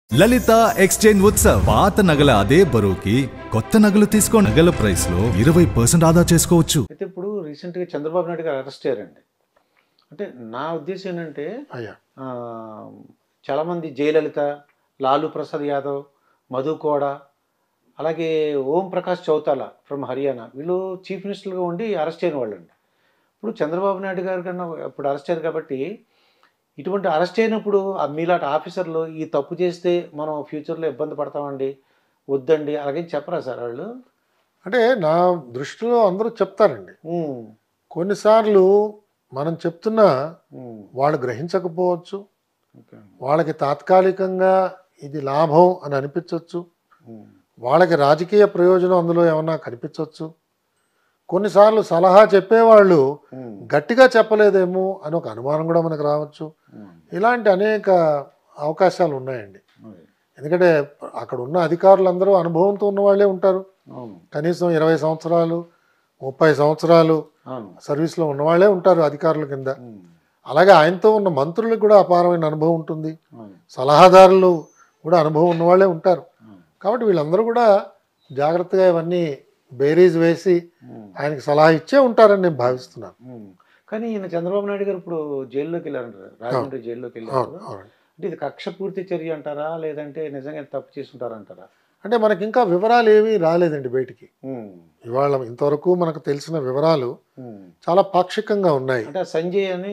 లలిత exchange Utsav పాత నగల అదే బరువుకి కొత్త నగలు తీసుకో నగల ప్రైస్ లో ఇరవై పర్సెంట్ ఆదా చేసుకోవచ్చు అయితే ఇప్పుడు రీసెంట్గా చంద్రబాబు నాయుడు గారు అరెస్ట్ అయ్యారండి అంటే నా ఉద్దేశం ఏంటంటే అయ్యా ఆ, చాలామంది జయలలిత లాలూ ప్రసాద్ యాదవ్ మధు కోడ అలాగే ఓం ప్రకాష్ చౌతాల ఫ్రమ్ హర్యానా వీళ్ళు చీఫ్ మినిస్టర్గా ఉండి అరెస్ట్ అయిన వాళ్ళండి ఇప్పుడు చంద్రబాబు నాయుడు గారి కన్నా ఇప్పుడు అరెస్ట్ అయ్యారు కాబట్టి ఇటువంటి అరెస్ట్ అయినప్పుడు ఆ మీలాంటి ఆఫీసర్లు ఈ తప్పు చేస్తే మనం ఫ్యూచర్లో ఇబ్బంది పడతామండి వద్దండి అలాగే చెప్పరా సార్ వాళ్ళు అంటే నా దృష్టిలో అందరూ చెప్తారండి ఉమ్, కొన్నిసార్లు మనం చెప్తున్నా ఉమ్, వాళ్ళు గ్రహించకపోవచ్చు ఓకే. వాళ్ళకి తాత్కాలికంగా ఇది లాభం అని అనిపించవచ్చు ఉమ్, వాళ్ళకి రాజకీయ ప్రయోజనం అందులో ఏమన్నా కనిపించవచ్చు కొన్నిసార్లు సలహా చెప్పేవాళ్ళు ఉమ్, గట్టిగా చెప్పలేదేమో అని ఒక అనుమానం కూడా మనకు రావచ్చు ఉమ్, ఇలాంటి అనేక అవకాశాలు ఉన్నాయండి ఓకే. ఎందుకంటే అక్కడ ఉన్న అధికారులందరూ అనుభవంతో ఉన్న వాళ్ళే ఉంటారు అవును కనీసం ఇరవై సంవత్సరాలు ముప్పై సంవత్సరాలు అవును సర్వీస్లో ఉన్నవాళ్లే ఉంటారు అధికారుల కింద ఉమ్, అలాగే ఆయనతో ఉన్న మంత్రులకు కూడా అపారమైన అనుభవం ఉంటుంది అవును సలహాదారులు కూడా అనుభవం ఉన్నవాళ్లే ఉంటారు అవును కాబట్టి వీళ్ళందరూ కూడా జాగ్రత్తగా ఇవన్నీ బేరీజ్ వేసి ఉమ్, ఆయనకి సలహా ఇచ్చే ఉంటారని నేను భావిస్తున్నాను ఉమ్. కానీ ఈయన చంద్రబాబు నాయుడు గారు ఇప్పుడు జైల్లోకి వెళ్ళారంటారు రాజమండ్రి జైల్లోకి వెళ్ళారు అవును అవునండి అంటే ఇది కక్ష పూర్తి చర్య అంటారా లేదంటే నిజంగా తప్పు చేసుకుంటారంటారా అంటే మనకి ఇంకా వివరాలు ఏమీ రాలేదండి బయటికి ఉమ్, ఇవాళ ఇంతవరకు మనకు తెలిసిన వివరాలు ఉమ్. చాలా పాక్షికంగా ఉన్నాయి అంటే ఆ సంజయ్ అని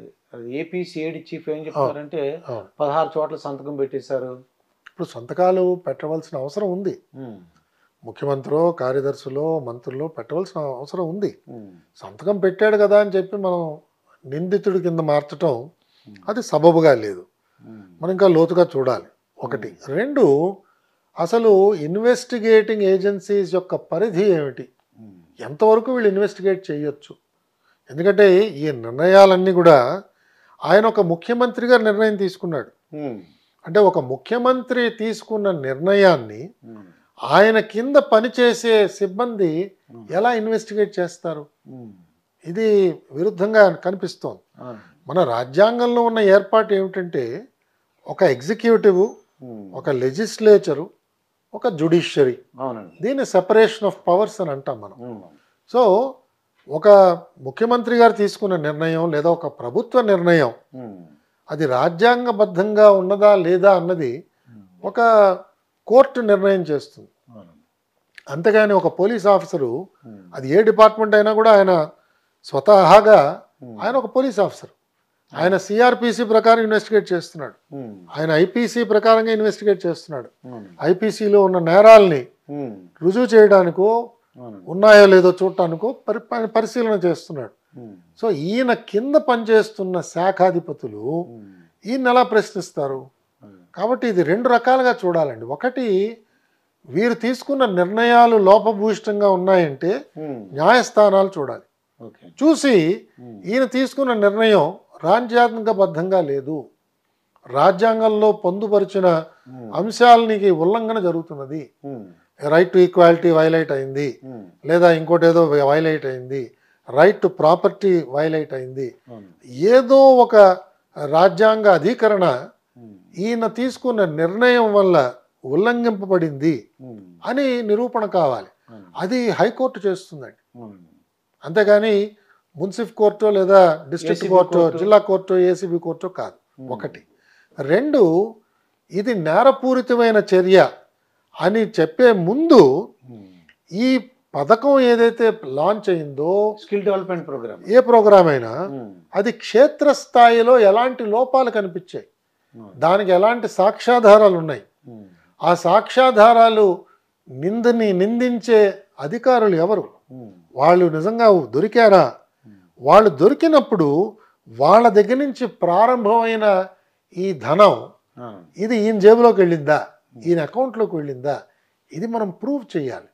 ఏపీ సిఐడి చీఫ్ ఏం చెప్తారంటే అవును పదహారు చోట్ల సంతకం పెట్టేశారు ఇప్పుడు సంతకాలు పెట్టవలసిన అవసరం ఉంది ఉమ్, ముఖ్యమంత్రిలో కార్యదర్శులో మంత్రుల్లో పెట్టవలసిన అవసరం ఉంది ఉమ్, సంతకం పెట్టాడు కదా అని చెప్పి మనం నిందితుడి కింద మార్చటం అది సబబుగా లేదు ఉమ్, మనం ఇంకా లోతుగా చూడాలి ఒకటి రెండు అసలు ఇన్వెస్టిగేటింగ్ ఏజెన్సీస్ యొక్క పరిధి ఏమిటి ఉమ్, ఎంతవరకు వీళ్ళు ఇన్వెస్టిగేట్ చేయొచ్చు ఎందుకంటే ఈ నిర్ణయాలన్నీ కూడా ఆయన ఒక ముఖ్యమంత్రిగా నిర్ణయం తీసుకున్నాడు ఉమ్, అంటే ఒక ముఖ్యమంత్రి తీసుకున్న నిర్ణయాన్ని ఉమ్, ఆయన కింద పనిచేసే సిబ్బంది ఎలా ఇన్వెస్టిగేట్ చేస్తారు ఉమ్, ఇది విరుద్ధంగా కనిపిస్తోంది అవును. మన రాజ్యాంగంలో ఉన్న ఏర్పాటు ఏమిటంటే ఒక ఎగ్జిక్యూటివ్ ఉమ్, ఒక లెజిస్లేచరు ఒక జుడిషియరీ అవునండి దీన్ని సెపరేషన్ ఆఫ్ పవర్స్ అని అంటాం మనం ఉమ్, సో ఒక ముఖ్యమంత్రి గారు తీసుకున్న నిర్ణయం లేదా ఒక ప్రభుత్వ నిర్ణయం ఉమ్, అది రాజ్యాంగబద్ధంగా ఉన్నదా లేదా అన్నది ఒక కోర్టు నిర్ణయం చేస్తుంది అవునండి. అంతేగాని ఒక పోలీస్ ఆఫీసరు ఉమ్, అది ఏ డిపార్ట్మెంట్ అయినా కూడా ఆయన స్వతహాగా ఆయన ఒక పోలీస్ ఆఫీసర్ ఆయన సిఆర్పిసి ప్రకారం ఇన్వెస్టిగేట్ చేస్తున్నాడు ఉమ్, ఆయన ఐపీసీ ప్రకారంగా ఇన్వెస్టిగేట్ చేస్తున్నాడు అవునండి. ఐపీసీలో ఉన్న నేరాల్ని ఉమ్, రుజువు చేయడానికో అవునండి. ఉన్నాయో లేదో చూడటానికో పరి పరి- పరిశీలన చేస్తున్నాడు ఉమ్, సో ఈయన కింద పనిచేస్తున్న శాఖాధిపతులు ఉమ్, ఈయన ఎలా ప్రశ్నిస్తారు అవును. కాబట్టి ఇది రెండు రకాలుగా చూడాలండి ఒకటి వీరు తీసుకున్న నిర్ణయాలు లోపభూయిష్టంగా ఉన్నాయంటే ఉమ్, న్యాయస్థానాలు చూడాలి ఓకే చూసి ఉమ్, ఈయన తీసుకున్న నిర్ణయం రాజ్యాంగబద్ధంగా లేదు రాజ్యాంగంలో పొందుపరిచిన ఉమ్, అంశాలనికి ఉల్లంఘన జరుగుతున్నది um, right to equality violate అయింది ఉమ్, లేదా ఇంకోటి ఏదో వైలేట్ అయింది రైట్ టు ప్రాపర్టీ వైలేట్ అయింది అవును. ఏదో ఒక రాజ్యాంగ అధికరణ ఉమ్, ఈయన తీసుకున్న నిర్ణయం వల్ల ఉల్లంఘింపబడింది ఉమ్, అని నిరూపణ కావాలి అవును. అది హైకోర్టు చేస్తుందండి అవును. అంతేగాని మున్సిఫ్ కోర్టు లేదా డిస్ట్రిక్ట్ ACB కోర్టు కోర్టు. జిల్లా కోర్టు ఏసీబీ కోర్టు కాదు ఒకటి రెండు ఇది నేరపూరితమైన చర్య అని చెప్పే ముందు ఉమ్. ఈ పథకం ఏదైతే లాంచ్ అయిందో స్కిల్ డెవలప్మెంట్ ప్రోగ్రామ్ ఏ ప్రోగ్రామ్ అయినా ఉమ్, అది క్షేత్రస్థాయిలో ఎలాంటి లోపాలు కనిపించాయి అవును. దానికి ఎలాంటి సాక్ష్యాధారాలు ఉన్నాయి ఉమ్, ఆ సాక్ష్యాధారాలు నిందని నిందించే అధికారులు ఎవరు ఉమ్, వాళ్ళు నిజంగా దొరికారా వాళ్ళు దొరికినప్పుడు వాళ్ళ దగ్గర నుంచి ప్రారంభమైన ఈ ధనం అవును. ఇది ఈయన జేబులోకి వెళ్ళిందా ఈయన అకౌంట్లోకి వెళ్ళిందా ఇది మనం ప్రూవ్ చేయాలి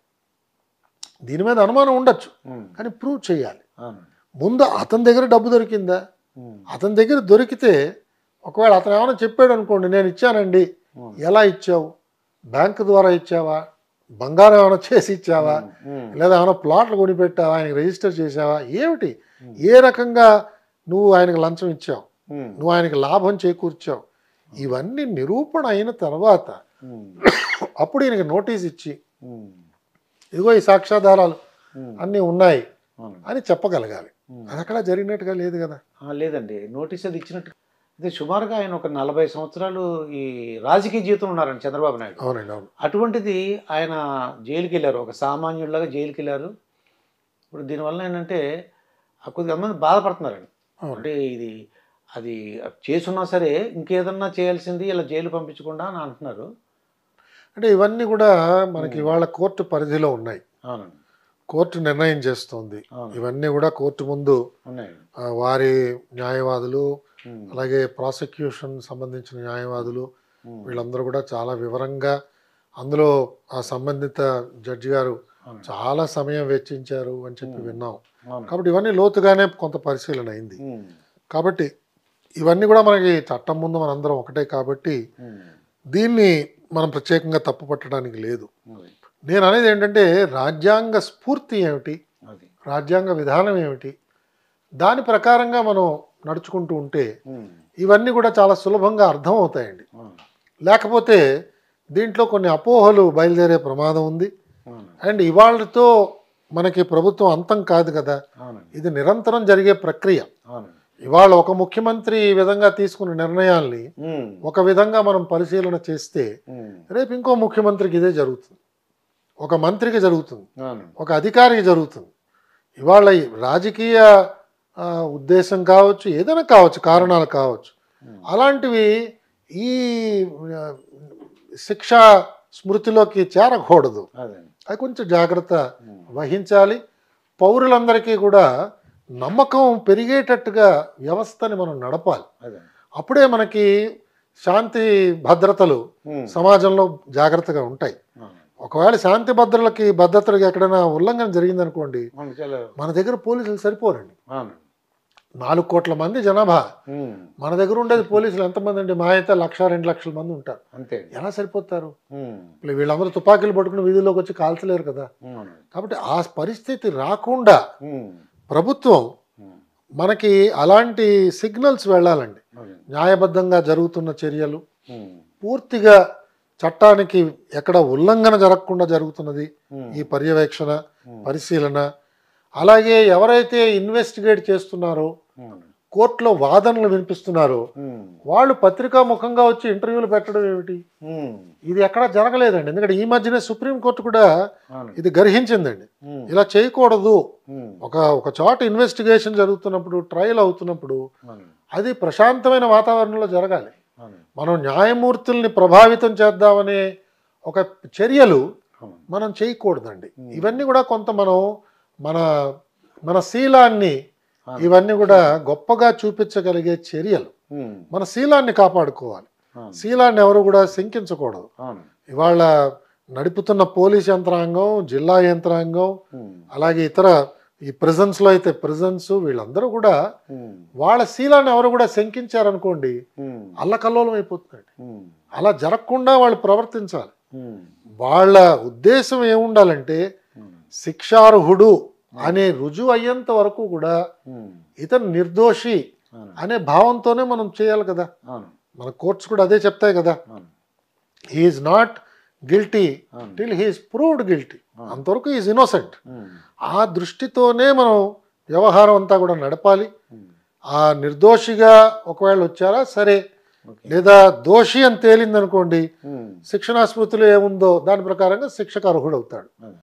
దీని మీద అనుమానం ఉండొచ్చు ఉమ్, కానీ ప్రూవ్ చేయాలి అవును. ముందు అతని దగ్గర డబ్బు దొరికిందా ఉమ్, అతని దగ్గర దొరికితే ఒకవేళ అతను ఏమైనా చెప్పాడు అనుకోండి నేను ఇచ్చానండి ఉమ్, ఎలా ఇచ్చావు బ్యాంకు ద్వారా ఇచ్చావా బంగారం ఏమైనా చేసి ఇచ్చావా ఉమ్, లేదా ఏమైనా ప్లాట్లు కొనిపెట్టావా ఆయనకి రిజిస్టర్ చేసావా ఏమిటి ఏ రకంగా నువ్వు ఆయనకు లంచం ఇచ్చావు ఉమ్, నువ్వు ఆయనకి లాభం చేకూర్చావు ఇవన్నీ నిరూపణ అయిన తర్వాత ఉమ్, అప్పుడు ఈయనకి నోటీస్ ఇచ్చి ఉమ్, ఇదిగో ఈ సాక్ష్యాధారాలు ఉమ్, అన్నీ ఉన్నాయి అవును. అని చెప్పగలగాలి ఉమ్. అది అక్కడ జరిగినట్టుగా లేదు కదా ఆ, లేదండి నోటీస్ అది ఇచ్చినట్టు అయితే సుమారుగా ఆయన ఒక నలభై సంవత్సరాలు ఈ రాజకీయ జీవితం ఉన్నారండి చంద్రబాబు నాయుడు అవునండి అవును అటువంటిది ఆయన జైలుకి వెళ్ళారు ఒక సామాన్యుడిలాగా జైలుకి వెళ్ళారు ఇప్పుడు దీనివల్ల ఏంటంటే ఆ కొద్దిగా మంది బాధపడుతున్నారండి అవును. అంటే ఇది అది చేసున్నా సరే ఇంకేదన్నా చేయాల్సింది ఇలా జైలు పంపించకుండా అని అంటున్నారు అంటే ఇవన్నీ కూడా మనకి ఇవాళ కోర్టు పరిధిలో ఉన్నాయి అవునండి కోర్టు నిర్ణయం చేస్తోంది అవును ఇవన్నీ కూడా కోర్టు ముందు ఉన్నాయండి ఆ, వారి న్యాయవాదులు ఉమ్, అలాగే ప్రాసిక్యూషన్ సంబంధించిన న్యాయవాదులు ఉమ్, వీళ్ళందరూ కూడా చాలా వివరంగా అందులో ఆ సంబంధిత జడ్జి గారు అవును. చాలా సమయం వెచ్చించారు అని చెప్పి విన్నాం అవును కాబట్టి ఇవన్నీ లోతుగానే కొంత పరిశీలన అయింది ఉమ్, కాబట్టి ఇవన్నీ కూడా మనకి చట్టం ముందు మనందరం ఒకటే కాబట్టి ఉమ్, దీన్ని మనం ప్రత్యేకంగా తప్పు పట్టడానికి లేదు అది నేను అనేది ఏంటంటే రాజ్యాంగ స్ఫూర్తి ఏమిటి అది రాజ్యాంగ విధానం ఏమిటి దాని ప్రకారంగా మనం నడుచుకుంటూ ఉంటే ఉమ్, ఇవన్నీ కూడా చాలా సులభంగా అర్థం అవుతాయండి అవును లేకపోతే దీంట్లో కొన్ని అపోహలు బయలుదేరే ప్రమాదం ఉంది అవును అండ్ ఇవాళతో మనకి ప్రభుత్వం అంతం కాదు కదా అవునండి ఇది నిరంతరం జరిగే ప్రక్రియ అవునండి ఇవాళ ఒక ముఖ్యమంత్రి ఈ విధంగా తీసుకున్న నిర్ణయాల్ని ఉమ్, ఒక విధంగా మనం పరిశీలన చేస్తే ఉమ్, రేపు ఇంకో ముఖ్యమంత్రికి ఇదే జరుగుతుంది ఒక మంత్రికి జరుగుతుంది అవునండి ఒక అధికారికి జరుగుతుంది ఇవాళ ఈ రాజకీయ ఆ, ఉద్దేశం కావచ్చు ఏదైనా కావచ్చు కారణాలు కావచ్చు ఉమ్, అలాంటివి ఈ ఆ, శిక్షా స్మృతిలోకి చేరకూడదు అదే అది కొంచెం జాగ్రత్త ఉమ్, వహించాలి పౌరులందరికీ కూడా నమ్మకం పెరిగేటట్టుగా వ్యవస్థని మనం నడపాలి అదే అప్పుడే మనకి శాంతి భద్రతలు ఉమ్, సమాజంలో జాగ్రత్తగా ఉంటాయి అవును. ఒకవేళ శాంతి భద్రతలకి భద్రతలకి ఎక్కడైనా ఉల్లంఘన జరిగిందనుకోండి మనకు చాలా మన దగ్గర పోలీసులు సరిపోరండి అవును నాలుగు కోట్ల మంది జనాభా ఉమ్, మన దగ్గర ఉండేది పోలీసులు ఎంతమంది అండి మా అయితే లక్ష రెండు లక్షల మంది ఉంటారు అంతే ఎలా సరిపోతారు ఉమ్, ఇప్పుడు వీళ్ళందరూ తుపాకీలు పట్టుకుని వీధిలోకి వచ్చి కాల్చలేరు కదా అవును. కాబట్టి ఆ పరిస్థితి రాకుండా ఉమ్, ప్రభుత్వం ఉమ్, మనకి అలాంటి సిగ్నల్స్ వెళ్ళాలండి అదే. న్యాయబద్ధంగా జరుగుతున్న చర్యలు ఉమ్, పూర్తిగా చట్టానికి ఎక్కడ ఉల్లంఘన జరగకుండా జరుగుతున్నది ఉమ్, ఈ పర్యవేక్షణ ఉమ్, పరిశీలన అలాగే ఎవరైతే ఇన్వెస్టిగేట్ చేస్తున్నారో అవును. కోర్టులో వాదనలు వినిపిస్తున్నారో ఉమ్, వాళ్ళు పత్రికా ముఖంగా వచ్చి ఇంటర్వ్యూలు పెట్టడం ఏమిటి ఉమ్, ఇది ఎక్కడా జరగలేదండి ఎందుకంటే ఈ మధ్యనే సుప్రీంకోర్టు కూడా అవును. ఇది గర్హించిందండి ఉమ్, ఇలా చేయకూడదు ఉమ్, ఒక ఒక చోట ఇన్వెస్టిగేషన్ జరుగుతున్నప్పుడు ట్రయల్ అవుతున్నప్పుడు అవును. అది ప్రశాంతమైన వాతావరణంలో జరగాలి అవును. మనం న్యాయమూర్తుల్ని ప్రభావితం చేద్దామనే ఒక చర్యలు అవును. మనం చేయకూడదండి ఇవన్నీ కూడా కొంత మనం మన మన శీలాన్ని ఇవన్నీ కూడా గొప్పగా చూపించగలిగే చర్యలు ఉమ్, మన శీలాన్ని కాపాడుకోవాలి అవును. శీలాన్ని ఎవరు కూడా శంకించకూడదు అవును. ఇవాళ నడుపుతున్న పోలీస్ యంత్రాంగం జిల్లా యంత్రాంగం ఉమ్, అలాగే ఇతర ఈ ప్రిజన్స్లో అయితే ప్రిజన్స్ వీళ్ళందరూ కూడా ఉమ్, వాళ్ళ శీలాన్ని ఎవరు కూడా శంకించారనుకోండి ఉమ్, అల్లకల్లోలం అయిపోతుందండి ఉమ్, అలా జరగకుండా వాళ్ళు ప్రవర్తించాలి ఉమ్, వాళ్ళ ఉద్దేశం ఏముండాలంటే ఉమ్, శిక్షార్హుడు అనే రుజువు అయ్యేంత వరకు కూడా ఉమ్, ఇతను నిర్దోషి అవును. అనే భావంతోనే మనం చేయాలి కదా అవును. మన కోర్ట్స్ కూడా అదే చెప్తాయి కదా అవును. హీఈస్ నాట్ గిల్టీ అవును. టిల్ హీఈస్ ప్రూవ్డ్ గిల్టీ అంతవరకు ఈజ్ ఇన్నోసెంట్ ఉమ్, ఆ దృష్టితోనే మనం వ్యవహారం అంతా కూడా నడపాలి ఉమ్, ఆ నిర్దోషిగా ఒకవేళ వచ్చారా సరే ఓకే. లేదా దోషి అని తేలిందనుకోండి ఉమ్, శిక్షణా స్మృతిలో ఏముందో దాని ప్రకారంగా శిక్షకు అర్హుడు అవుతాడు అవును.